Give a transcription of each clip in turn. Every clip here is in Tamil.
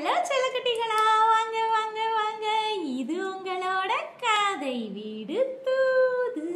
ஹலோ செல்லக்குட்டிகளா வாங்க வாங்க வாங்க இது உங்களோட கதை வீடு தூது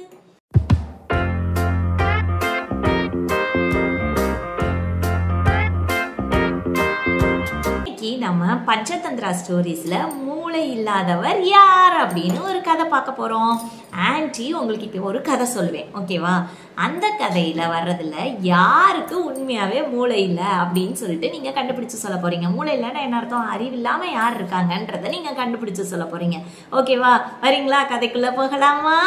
இன்னைக்கு நம்ம பஞ்சதந்திரா ஸ்டோரிஸ்ல மூளை இல்லாதவர் யார் அப்படின்னு ஒரு கதை பார்க்க போறோம் ஆன்ட்டி உங்களுக்கு இப்போ ஒரு கதை சொல்லுவேன் ஓகேவா அந்த கதையில வர்றதுல யாருக்கு உண்மையாவே மூளை இல்லை அப்படின்னு சொல்லிட்டு நீங்க கண்டுபிடிச்சு சொல்ல போறீங்க மூளை இல்லைன்னா என்ன அர்த்தம் அறிவு இல்லாம யார் இருக்காங்கன்றதை நீங்க கண்டுபிடிச்சு சொல்ல போறீங்க ஓகேவா வரீங்களா கதைக்குள்ள போகலாமா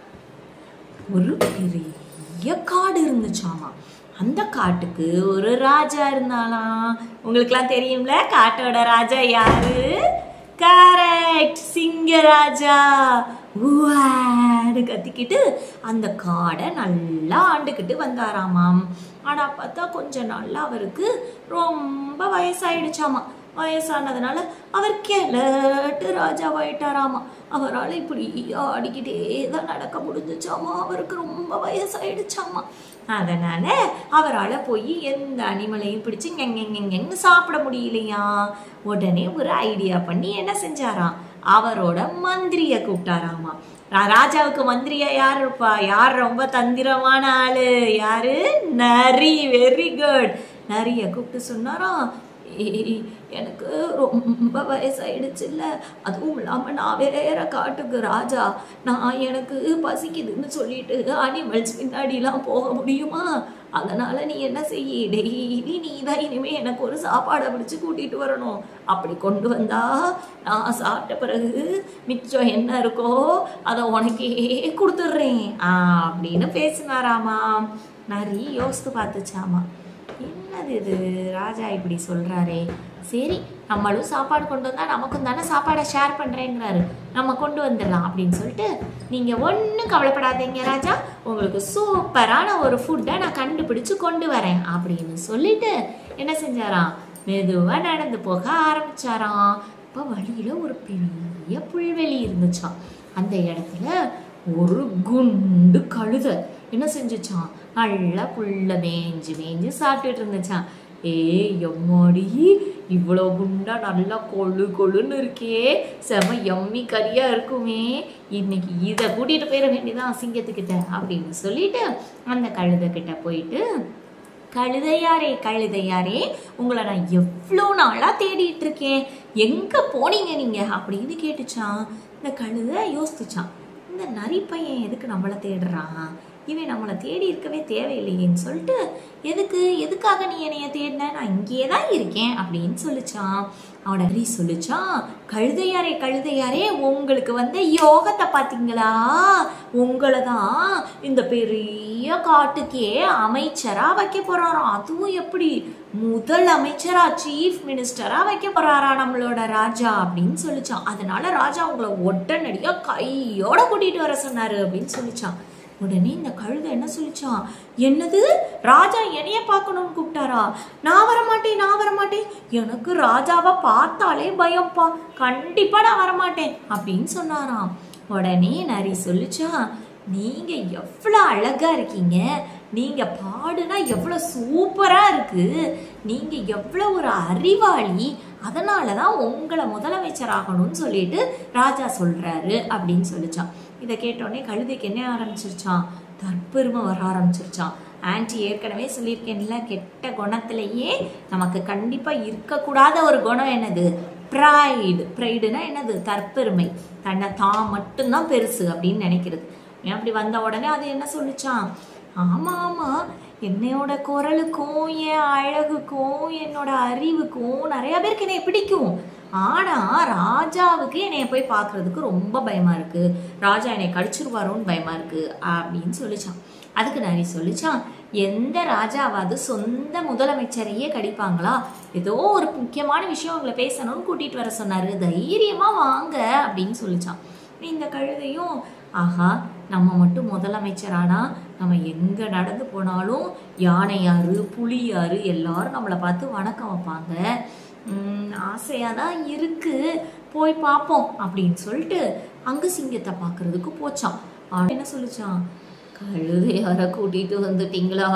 ஒரு பெரிய காடு இருந்துச்சாமா அந்த காட்டுக்கு ஒரு ராஜா இருந்தாலாம் உங்களுக்குலாம் தெரியும்ல காட்டோட ராஜா யாரு கரெக்ட் சிங்கராஜா ஊவான்னு கத்திக்கிட்டு அந்த காடை நல்லா ஆண்டுக்கிட்டு வந்தாராமாம் ஆனா பார்த்தா கொஞ்ச நாள்ல அவருக்கு ரொம்ப வயசாயிடுச்சாமா வயசானதுனால அவர் கிளட்டு ராஜாவாயிட்டாராமா அவரால் இப்படி ஆடிக்கிட்டே தான் நடக்க முடிஞ்சுச்சாமா அவருக்கு ரொம்ப வயசாயிடுச்சாமா அதனால அவரால் போய் எந்த அனிமலையும் பிடிச்சு எங்கெங்கெங்கன்னு சாப்பிட முடியலையா உடனே ஒரு ஐடியா பண்ணி என்ன செஞ்சாராம் அவரோட மந்திரிய கூப்பிட்டாராமா ரா- ராஜாவுக்கு மந்திரியா யார் இருப்பா யார் ரொம்ப தந்திரமான ஆளு யாரு நரி வெரி குட் நரிய கூப்பிட்டு சொன்னாராம் ஏய், எனக்கு ரொம்ப வயசாயிடுச்சு இல்ல அதுவும் இல்லாம நான் வேற காட்டுக்கு ராஜா நான் எனக்கு பசிக்குதுன்னு சொல்லிட்டு அனிமல்ஸ் பின்னாடிலாம் போக முடியுமா அதனால நீ என்ன செய்ய டெய்லி நீ தான் இனிமே எனக்கு ஒரு சாப்பாடை பிடிச்சு கூட்டிட்டு வரணும் அப்படி கொண்டு வந்தா நான் சாப்பிட்ட பிறகு மிச்சம் என்ன இருக்கோ அதை உனக்கே கொடுத்துட்றேன் ஆ அப்படின்னு பேசினாராமா நரி யோசித்து பார்த்துச்சாமா என்னது இது ராஜா இப்படி சொல்றாரே சரி நம்மளும் சாப்பாடு கொண்டு வந்தா நமக்கும் தானே சாப்பாடை ஷேர் பண்றேங்கிறாரு நம்ம கொண்டு வந்துடலாம் அப்படின்னு சொல்லிட்டு நீங்க ஒன்றும் கவலைப்படாதீங்க ராஜா உங்களுக்கு சூப்பரான ஒரு ஃபுட்டை நான் கண்டுபிடிச்சு கொண்டு வரேன் அப்படின்னு சொல்லிட்டு என்ன செஞ்சாராம் மெதுவா நடந்து போக ஆரம்பிச்சாராம் இப்போ வழியில ஒரு பெரிய புல்வெளி இருந்துச்சாம் அந்த இடத்துல ஒரு குண்டு கழுதை என்ன செஞ்சுச்சான் நல்லா புல்ல மேய்ஞ்சு மேய்ஞ்சு சாப்பிட்டுட்டு இருந்துச்சான் ஏய் எம்மாடி இவ்வளோ குண்டா நல்லா கொழு கொழுன்னு இருக்கே செம எம்மி கறியா இருக்குமே இன்னைக்கு இதை கூட்டிட்டு போயிட வேண்டியதான் சிங்கத்துக்கிட்ட அப்படின்னு சொல்லிட்டு அந்த கழுதை கிட்ட போயிட்டு கழுதையாரே கழுதையாரே உங்களை நான் எவ்வளோ நாளாக தேடிட்டு இருக்கேன் எங்கே போனீங்க நீங்கள் அப்படின்னு கேட்டுச்சான் இந்த கழுதை யோசித்துச்சான் இந்த நரி பையன் எதுக்கு நம்மளை தேடுறான் இவன் நம்மளை தேடி இருக்கவே தேவையில்லையேன்னு சொல்லிட்டு எதுக்கு எதுக்காக நீ என்னைய தேடின நான் இங்கேயே தான் இருக்கேன் அப்படின்னு சொல்லிச்சான் அவட நரி சொல்லிச்சான் கழுதையாரே கழுதையாரே உங்களுக்கு வந்த யோகத்தை பார்த்தீங்களா உங்களை தான் இந்த பெரிய காட்டுக்கே அமைச்சரா வைக்க போறாராம் அதுவும் எப்படி முதல் அமைச்சரா சீஃப் மினிஸ்டரா வைக்க போறாரா நம்மளோட ராஜா அப்படின்னு சொல்லிச்சான் அதனால ராஜா உங்களை உடனடியா கையோட கூட்டிட்டு வர சொன்னாரு அப்படின்னு சொல்லிச்சான் உடனே இந்த கழுதை என்ன சொல்லிச்சான் என்னது ராஜா என்னைய பார்க்கணும்னு கூப்பிட்டாரா நான் வரமாட்டேன் நான் வரமாட்டேன் எனக்கு ராஜாவை பார்த்தாலே பயம்ப்பா கண்டிப்பா நான் வரமாட்டேன் அப்படின்னு சொன்னாராம் உடனே நரி சொல்லிச்சா நீங்க எவ்வளோ அழகா இருக்கீங்க நீங்க பாடுனா எவ்வளோ சூப்பரா இருக்கு நீங்க எவ்வளோ ஒரு அறிவாளி அதனால தான் உங்களை முதலமைச்சர் ஆகணும்னு சொல்லிட்டு ராஜா சொல்றாரு அப்படின்னு சொல்லிச்சான் இதை கேட்டோடனே கழுதைக்கு என்ன ஆரம்பிச்சிருச்சான் தற்பெருமை வர ஆரம்பிச்சிருச்சான் ஆன்ட்டி ஏற்கனவே சொல்லியிருக்கேன்ல கெட்ட குணத்திலேயே நமக்கு கண்டிப்பா இருக்கக்கூடாத ஒரு குணம் என்னது ப்ரைடு ப்ரைடுனா என்னது தற்பெருமை தன்னை தான் மட்டும்தான் பெருசு அப்படின்னு நினைக்கிறது ஏன் அப்படி வந்த உடனே அது என்ன சொல்லிச்சான் ஆமா ஆமா என்னையோட குரலுக்கும் என் அழகுக்கும் என்னோட அறிவுக்கும் நிறைய பேருக்கு என்னைய பிடிக்கும் ஆனா ராஜாவுக்கு என்னைய போய் பார்க்கிறதுக்கு ரொம்ப பயமா இருக்கு ராஜா என்னை கடிச்சிருவாரோன்னு பயமா இருக்கு அப்படின்னு சொல்லிச்சான் அதுக்கு நரி சொல்லிச்சான் எந்த ராஜாவாவது சொந்த முதலமைச்சரையே கடிப்பாங்களா ஏதோ ஒரு முக்கியமான விஷயம் உங்களை பேசணும்னு கூட்டிட்டு வர சொன்னாரு தைரியமா வாங்க அப்படின்னு சொல்லிச்சான் இந்த கழுதையும் ஆஹா நம்ம மட்டும் முதலமைச்சரானா நம்ம எங்க நடந்து போனாலும் யானையாரு புலியாரு எல்லாரும் நம்மளை பார்த்து வணக்கம் வைப்பாங்க உம், ஆசையா தான் இருக்கு போய் பார்ப்போம் அப்படின்னு சொல்லிட்டு அங்க சிங்கத்தை பார்க்கறதுக்கு போச்சான் ஆனா என்ன சொல்லிச்சான் கழுதையார கூட்டிட்டு வந்துட்டீங்களா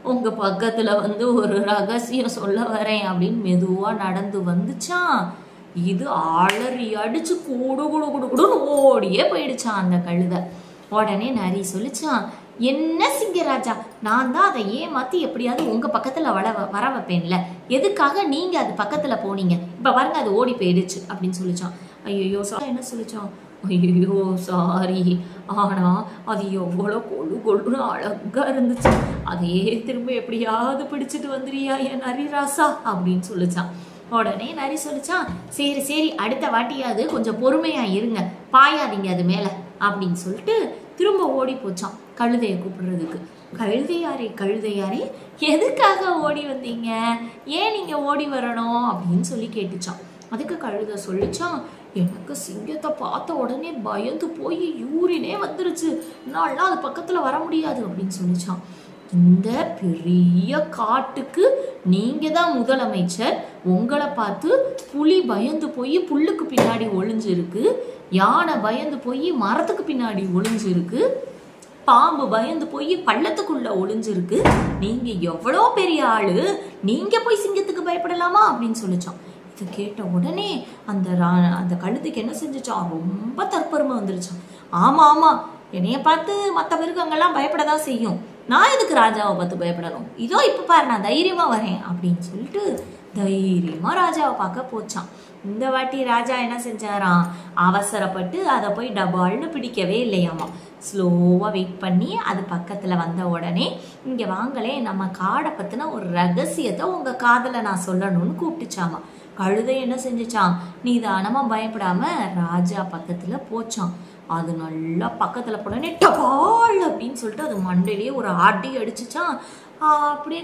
உங்க பக்கத்துல வந்து ஒரு ரகசியம் சொல்ல வரேன் அப்படின்னு மெதுவா நடந்து வந்துச்சான் இது அலறி அடிச்சு குடு குடு குடு குடுன்னு ஓடியே போயிடுச்சான் அந்த கழுதை உடனே நரி சொல்லிச்சான் என்ன சிங்கராஜா நான் தான் அதை ஏமாத்தி எப்படியாவது உங்க பக்கத்துல வள வர வைப்பேன்ல எதுக்காக நீங்க அது பக்கத்துல போனீங்க இப்ப பாருங்க அது ஓடி போயிடுச்சு அப்படின்னு சொல்லிச்சான் ஐயோ என்ன சொல்லிச்சான் ஐயோ சாரி ஆனா அது எவ்வளோ கொழு கொழுன்னு அழகா இருந்துச்சு அதையே திரும்ப எப்படியாவது பிடிச்சிட்டு வந்துறியா என் நரிராசா அப்படின்னு சொல்லிச்சான் உடனே நரி சொல்லிச்சான் சரி சரி அடுத்த வாட்டியாவது கொஞ்சம் பொறுமையா இருங்க பாயாதீங்க அது மேல அப்படின்னு சொல்லிட்டு திரும்ப ஓடி போச்சான் கழுதையை கூப்பிடுறதுக்கு கழுதையாரே கழுதையாரே எதுக்காக ஓடி வந்தீங்க ஏன் நீங்க ஓடி வரணும் அப்படின்னு சொல்லி கேட்டுச்சான் அதுக்கு கழுதை சொல்லிச்சான் எனக்கு சிங்கத்தை பார்த்த உடனே பயந்து போய் யூரினே வந்துருச்சு நான்லாம் அது பக்கத்துல வர முடியாது அப்படின்னு சொல்லிச்சான் இந்த பெரிய காட்டுக்கு நீங்க தான் முதலமைச்சர் உங்களை பார்த்து புலி பயந்து போய் புல்லுக்கு பின்னாடி ஒளிஞ்சிருக்கு யானை பயந்து போய் மரத்துக்கு பின்னாடி ஒளிஞ்சிருக்கு பாம்பு பயந்து போய் பள்ளத்துக்குள்ள ஒளிஞ்சிருக்கு நீங்க எவ்வளோ பெரிய ஆளு நீங்க போய் சிங்கத்துக்கு பயப்படலாமா அப்படின்னு சொல்லிச்சான் இதை கேட்ட உடனே அந்த ரா- அந்த கழுத்துக்கு என்ன செஞ்சுச்சான் ரொம்ப தற்பெருமை வந்துருச்சான் ஆமா ஆமா என்னைய பார்த்து மற்ற மிருகங்கள்லாம் பயப்படதான் செய்யும் நான் எதுக்கு ராஜாவை பார்த்து பயப்படணும் இதோ இப்ப பாரு நான் தைரியமா வரேன் அப்படின்னு சொல்லிட்டு தைரியமா ராஜாவை பார்க்க போச்சான் இந்த வாட்டி ராஜா என்ன செஞ்சாராம் அவசரப்பட்டு அதை போய் டபால்னு பிடிக்கவே இல்லையாமா ஸ்லோவாக வெயிட் பண்ணி அது பக்கத்தில் வந்த உடனே இங்கே வாங்களே நம்ம காடை பற்றின ஒரு ரகசியத்தை உங்கள் காதில் நான் சொல்லணும்னு கூப்பிட்டுச்சாமா கழுதை என்ன செஞ்சுச்சான் நிதானமாக பயப்படாம ராஜா பக்கத்தில் போச்சான் அது நல்லா பக்கத்தில் போனோடனே டபால் அப்படின்னு சொல்லிட்டு அது மண்டையிலேயே ஒரு ஆட்டி அடிச்சுச்சான் அப்படியே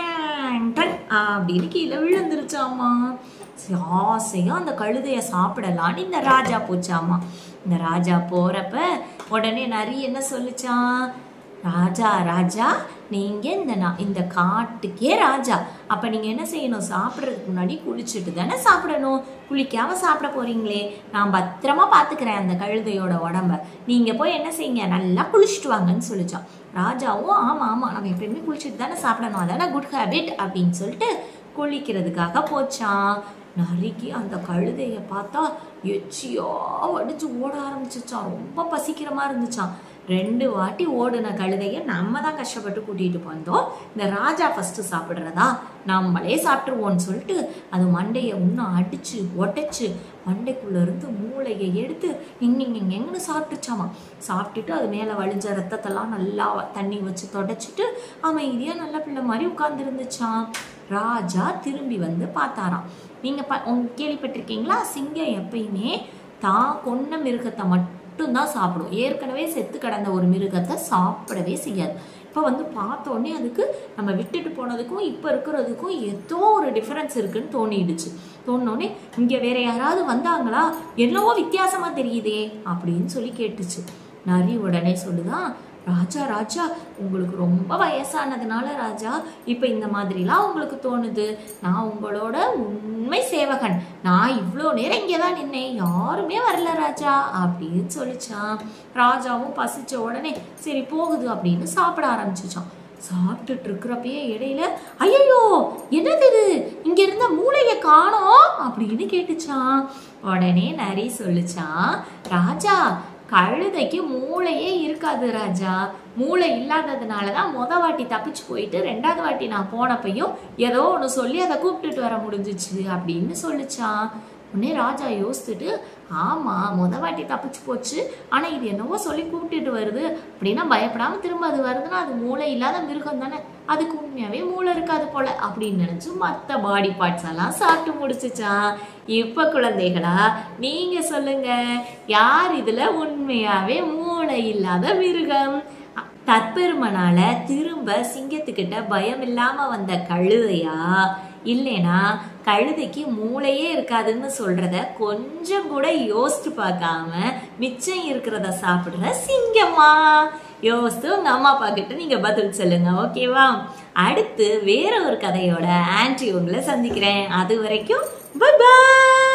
டங் டங் அப்படின்னு கீழே விழுந்துருச்சாமா சரி, ஆசையா அந்த கழுதைய சாப்பிடலான்னு இந்த ராஜா போச்சாமா இந்த ராஜா போறப்ப உடனே நரி என்ன சொல்லுச்சான் ராஜா ராஜா நீங்க இந்த நா- இந்த காட்டுக்கே ராஜா அப்ப நீங்க என்ன செய்யணும் சாப்பிட்றதுக்கு முன்னாடி குளிச்சுட்டு தானே சாப்பிடணும் குளிக்காம சாப்பிட போறீங்களே நான் பத்திரமா பாத்துக்கிறேன் அந்த கழுதையோட உடம்ப நீங்க போய் என்ன செய்யுங்க நல்லா குளிச்சுட்டு வாங்கன்னு சொல்லிச்சான் ராஜாவும் ஆமா ஆமா நம்ம எப்பயுமே குளிச்சுட்டு தானே சாப்பிடணும் அதானே குட் ஹேபிட் அப்படின்னு சொல்லிட்டு குளிக்கிறதுக்காக போச்சான் நரிக்கு அந்த கழுதைய பார்த்தா எச்சியா வடிச்சு ஓட ஆரம்பிச்சுச்சான் ரொம்ப பசிக்கிற மாதிரி இருந்துச்சான் ரெண்டு வாட்டி ஓடுன கழுதைய நம்ம தான் கஷ்டப்பட்டு கூட்டிட்டு வந்தோம் இந்த ராஜா ஃபர்ஸ்ட் சாப்பிட்றதா நம்மளே சாப்பிட்டுருவோம்னு சொல்லிட்டு அது மண்டையை இன்னும் அடிச்சு உடைச்சு மண்டைக்குள்ள இருந்து மூளையை எடுத்து இங்க எங்கன்னு சாப்பிட்டுச்சாமா சாப்பிட்டுட்டு அது மேலே வழிஞ்ச ரத்தத்தெல்லாம் நல்லா தண்ணி வச்சு தொடச்சிட்டு அமைதியா நல்ல பிள்ளை மாதிரி உட்கார்ந்துருந்துச்சான் ராஜா திரும்பி வந்து பார்த்தாராம் நீங்க ப உங்க கேள்விப்பட்டிருக்கீங்களா சிங்கம் எப்பயுமே தான் கொன்ன மிருகத்தை மட்டும்தான் சாப்பிடும் ஏற்கனவே செத்து கிடந்த ஒரு மிருகத்தை சாப்பிடவே செய்யாது இப்போ வந்து பார்த்த உடனே அதுக்கு நம்ம விட்டுட்டு போனதுக்கும் இப்போ இருக்கிறதுக்கும் ஏதோ ஒரு டிஃபரன்ஸ் இருக்குன்னு தோணிடுச்சு தோணுனோடனே இங்கே வேற யாராவது வந்தாங்களா என்னவோ வித்தியாசமா தெரியுதே அப்படின்னு சொல்லி கேட்டுச்சு நரி உடனே சொல்லுதான் ராஜா ராஜா உங்களுக்கு ரொம்ப வயசானதுனால ராஜா இப்போ இந்த மாதிரிலாம் உங்களுக்கு தோணுது நான் உங்களோட உண்மை சேவகன் நான் இவ்வளோ நேரம் இங்கே தான் நின்னேன் யாருமே வரல ராஜா அப்படின்னு சொல்லிச்சான் ராஜாவும் பசிச்ச உடனே சரி போகுது அப்படின்னு சாப்பிட ஆரம்பிச்சுச்சான் சாப்பிட்டுட்டு இருக்கிறப்பயே இடையில ஐயோ என்னது இது இங்க இருந்த மூளையை காணோம் அப்படின்னு கேட்டுச்சான் உடனே நரி சொல்லுச்சான் ராஜா கழுதைக்கு மூளையே இருக்காது ராஜா மூளை இல்லாததுனால தான் முத வாட்டி தப்பிச்சு போயிட்டு ரெண்டாவது வாட்டி நான் போனப்பையும் ஏதோ ஒன்று சொல்லி அதை கூப்பிட்டுட்டு வர முடிஞ்சிச்சு அப்படின்னு சொல்லிச்சான் உடனே ராஜா யோசிச்சுட்டு ஆமா முத வாட்டி தப்பிச்சு போச்சு ஆனா இது என்னவோ சொல்லி கூப்பிட்டுட்டு வருது அப்படின்னா பயப்படாம திரும்ப அது வருதுன்னா அது மூளை இல்லாத மிருகம் தானே அதுக்கு உண்மையாவே மூளை இருக்காது போல அப்படின்னு நினைச்சு மத்த பாடி பார்ட்ஸ் எல்லாம் சாப்பிட்டு முடிச்சுச்சான் இப்ப குழந்தைகளா நீங்க சொல்லுங்க யார் இதுல உண்மையாவே மூளை இல்லாத மிருகம் தற்பெருமனால திரும்ப சிங்கத்துக்கிட்ட பயம் இல்லாம வந்த கழுதையா இல்லைனா கழுதைக்கு மூளையே இருக்காதுன்னு சொல்றத கொஞ்சம் கூட யோசிச்சு பார்க்காம மிச்சம் இருக்கிறத சாப்பிடுற சிங்கமா யோசித்து உங்க அம்மா அப்பா கிட்ட நீங்க பதில் சொல்லுங்க ஓகேவா அடுத்து வேற ஒரு கதையோட ஆன்டி உங்களை சந்திக்கிறேன் அது வரைக்கும் பை பாய்